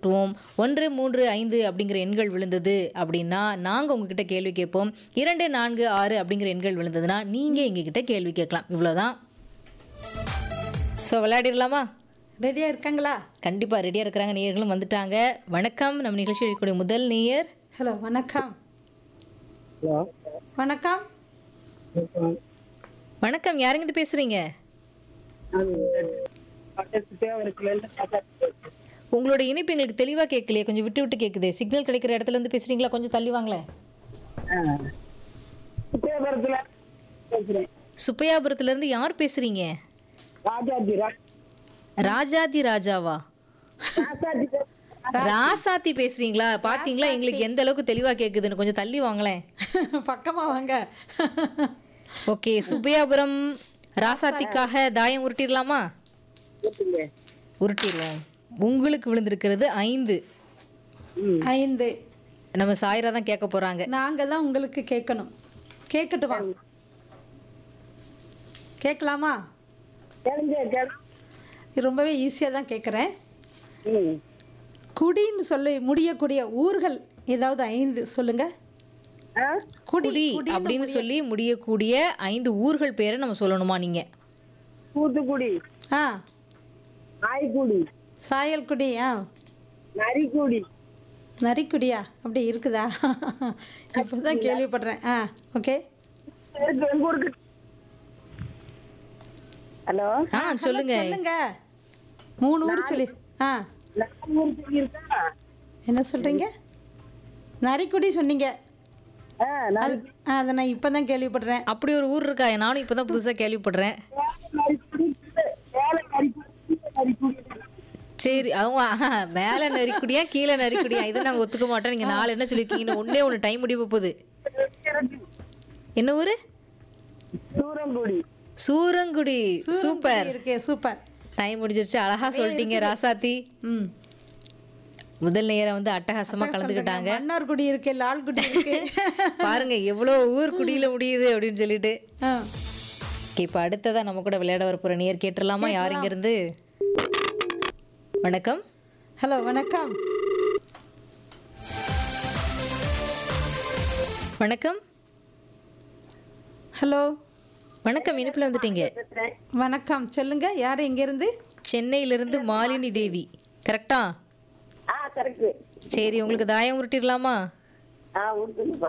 உருட்டுவோம் ஒன்று மூன்று ஐந்து அப்படிங்கிற எண்கள் விழுந்தது அப்படின்னா நாங்கள் உங்ககிட்ட கேள்வி கேட்போம் இரண்டு நான்கு ஆறு அப்படிங்கிற எண்கள் விழுந்ததுன்னா நீங்கள் எங்ககிட்ட கேள்வி கேட்கலாம் இவ்வளோதான் ஸோ விளையாடிடலாமா ரெடியாக இருக்காங்களா கண்டிப்பாக ரெடியாக இருக்கிறாங்க நேயர்களும் வந்துட்டாங்க வணக்கம் நம்ம நிகழ்ச்சி இருக்கக்கூடிய முதல் நேயர் ஹலோ வணக்கம் வணக்கம் வணக்கம் யாருங்க இது பேசுகிறீங்க உங்களோட இணைப்பு எங்களுக்கு தெளிவாக கேட்கலையே கொஞ்சம் விட்டு விட்டு கேட்குது சிக்னல் கிடைக்கிற இடத்துல இருந்து பேசுகிறீங்களா கொஞ்சம் தள்ளி வாங்களேன் சுப்பிரபுரத்துல பேசுறேன் சுப்பையாபுரத்துல இருந்து யார் பேசுறீங்க ராஜாஜி ரா- ராஜாதி ராஜாவா ராசாஜி பே- ராசாத்தி பேசுறீங்களா பாத்தீங்களா எங்களுக்கு எந்த அளவுக்கு தெளிவா கேக்குதுன்னு கொஞ்சம் தள்ளி வாங்களேன் பக்கமாக வாங்க ஓகே சுப்பையாபுரம் ராசாத்திக்காக தாயம் உருட்டிடலாமா கேட்டுங்க. உருட்டிடுவோம் உங்களுக்கு விழுந்திருக்கிறது ஐந்து ஐந்து நம்ம சாயிரா தான் கேட்க போறாங்க நாங்கள் தான் உங்களுக்கு கேட்கணும் கேட்கட்டுமா கேட்கலாமா கேளுங்க, கேளு. இது ரொம்பவே ஈஸியாக தான் கேட்குறேன் ம். குடின்னு சொல்லி முடியக்கூடிய ஊர்கள் ஏதாவது ஐந்து சொல்லுங்க ஆ? குடி குடி அப்படின்னு சொல்லி முடியக்கூடிய ஐந்து ஊர்கள் பேரை நம்ம சொல்லணுமா நீங்க தூத்துக்குடி ஆ நாய்க்குடி சாயல்குடி ஆ நரிக்குடி நரிக்குடியா அப்படி இருக்குதா இப்போ தான் கேள்விப்படுறேன் ஆ ஓகே இருக்கு எங்க ஊருக்கு ஹலோ ஆ சொல்லுங்க சொல்லுங்க மூணு ஊர் சொல்லி ஆ நம்ம ஊர் சொல்லியிருக்கா என்ன சொல்கிறீங்க நரிக்குடி சொன்னீங்க ஆ, நான் அது ஆ, அதை நான் இப்போ தான் கேள்விப்படுறேன் அப்படி ஒரு ஊர் இருக்கா நானும் இப்பதான் புதுசா கேள்விப்படுறேன் நரிக்குடி வேலை நரிக்குடி கீழே நரிக்குடி சரி அவங்க ஆஹா, மேல நரிக்குடியா கீழே நரிக்குடியா இதை நாங்க ஒத்துக்க மாட்டோம் நீங்க நாலு என்ன சொல்லிருக்கீங்க ஒன்னே ஒண்ணு டைம் முடிய போகுது என்ன ஊரு சூரங்குடி சூரங்குடி சூப்பர் இருக்கே சூப்பர் டைம் முடிஞ்சிருச்சு அழகா சொல்லிட்டீங்க ராசாத்தி ம் முதல் நேரம் வந்து அட்டகாசமா கலந்துக்கிட்டாங்க மன்னார்குடி இருக்கு லால்குடி இருக்கு பாருங்க எவ்வளவு ஊர் குடியில முடியுது அப்படின்னு சொல்லிட்டு ஆ Okay, இப்ப அடுத்ததா நம்ம கூட விளையாட வர போற நேர் கேட்டுடலாமா யார் இங்க இருந்து வணக்கம் ஹலோ வணக்கம் வணக்கம் ஹலோ வணக்கம் இனிப்புல வந்துட்டீங்க வணக்கம் சொல்லுங்க யார் எங்கேருந்து சென்னையிலிருந்து மாலினி தேவி கரெக்டா ஆ கரெக்ட் சரி உங்களுக்கு தாயம் உருட்டிடலாமா ஆ விட்டுங்கப்பா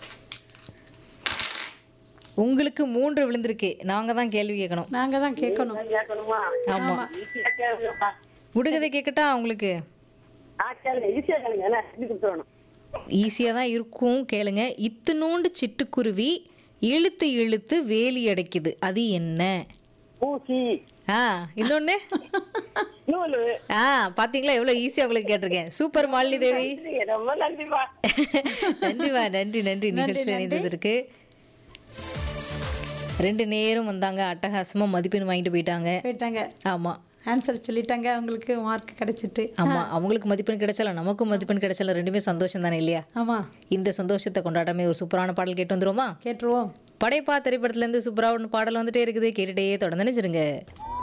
உங்களுக்கு மூன்று விழுந்திருக்கு நாங்க தான் கேள்வி கேட்கணும் நாங்கள் தான் கேட்கணும் கேட்கணுமா ஆமா ஈஸியா கேளுங்கப்பா விடுகதை கேட்கட்டா உங்களுக்கு ஆ கேளுங்க ஈஸியா கேளுங்க என்ன செஞ்சு கொடுத்துடணும் ஈஸியா தான் இருக்கும் கேளுங்க இத்துணூண்டு சிட்டுக்குருவி இழுத்து இழுத்து வேலி அடைக்குது அது என்ன ஊசி ஆ இன்னொன்னு நூலு ஆ பாத்தீங்களா எவ்வளவு ஈஸியா உங்களுக்கு கேட்டிருக்கேன் சூப்பர் மாலினி தேவி ரொம்ப நன்றிப்பா நன்றிவா நன்றி நன்றி நிகழ்ச்சியில் இணைந்ததற்கு ரெண்டு நேரம் வந்தாங்க அட்டகாசமா மதிப்பெண் வாங்கிட்டு போயிட்டாங்க போயிட்டாங்க ஆமா ஆன்சர் சொல்லிட்டாங்க அவங்களுக்கு மார்க் கிடைச்சிட்டு ஆமா அவங்களுக்கு மதிப்பெண் கிடைச்சாலும் நமக்கும் மதிப்பெண் கிடைச்சாலும் ரெண்டுமே சந்தோஷம் தானே இல்லையா ஆமாம் இந்த சந்தோஷத்தை கொண்டாடாமே ஒரு சூப்பரான பாடல் கேட்டு வந்துருவோமா கேட்டுருவோம் படைப்பா திரைப்படத்துல இருந்து சூப்பரா ஒன்று பாடல் வந்துட்டே இருக்குது கேட்டுட்டே தொடர்ந்து நினைச்சிருங்க